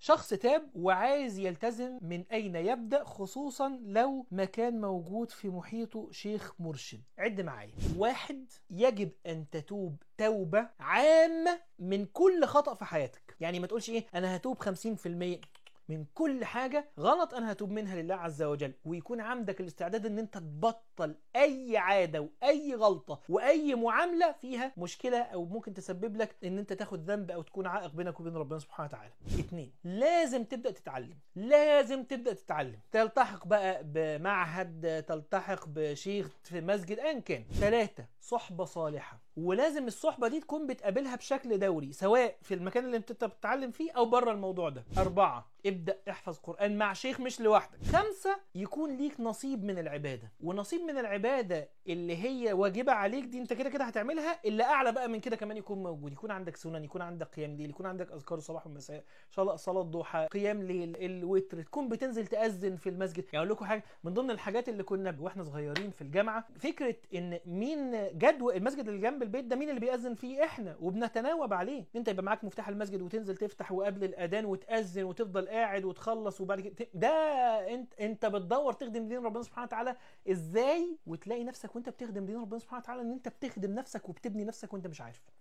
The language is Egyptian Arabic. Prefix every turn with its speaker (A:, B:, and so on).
A: شخص تاب وعايز يلتزم من اين يبدا خصوصا لو ما كان موجود في محيطه شيخ مرشد عد معايا واحد يجب ان تتوب توبه عامه من كل خطا في حياتك يعني ما تقولش ايه انا هتوب 50% من كل حاجة غلط أنا هتوب منها لله عز وجل ويكون عندك الاستعداد أن أنت تبطل أي عادة وأي غلطة وأي معاملة فيها مشكلة أو ممكن تسبب لك أن أنت تاخد ذنب أو تكون عائق بينك وبين ربنا سبحانه وتعالى اتنين لازم تبدأ تتعلم لازم تبدأ تتعلم تلتحق بقى بمعهد تلتحق بشيخ في مسجد أيا كان ثلاثة صحبة صالحة ولازم الصحبة دي تكون بتقابلها بشكل دوري سواء في المكان اللي انت بتتعلم فيه او بره الموضوع ده أربعة ابدأ احفظ قرآن مع شيخ مش لوحدك خمسة يكون ليك نصيب من العبادة ونصيب من العبادة اللي هي واجبة عليك دي انت كده كده هتعملها اللي اعلى بقى من كده كمان يكون موجود يكون عندك سنن يكون عندك قيام ليل يكون عندك اذكار الصباح والمساء صلاة صلاة ضحى قيام ليل الوتر تكون بتنزل تأذن في المسجد يعني اقول لكم حاجة من ضمن الحاجات اللي كنا واحنا صغيرين في الجامعة فكرة ان مين جدول المسجد اللي جنب البيت ده مين اللي بيأذن فيه احنا وبنتناوب عليه انت يبقى معاك مفتاح المسجد وتنزل تفتح وقبل الاذان وتأذن وتفضل قاعد وتخلص وبعد كده ده انت انت بتدور تخدم دين ربنا سبحانه وتعالى ازاي وتلاقي نفسك وانت بتخدم دين ربنا سبحانه وتعالى ان انت بتخدم نفسك وبتبني نفسك وانت مش عارف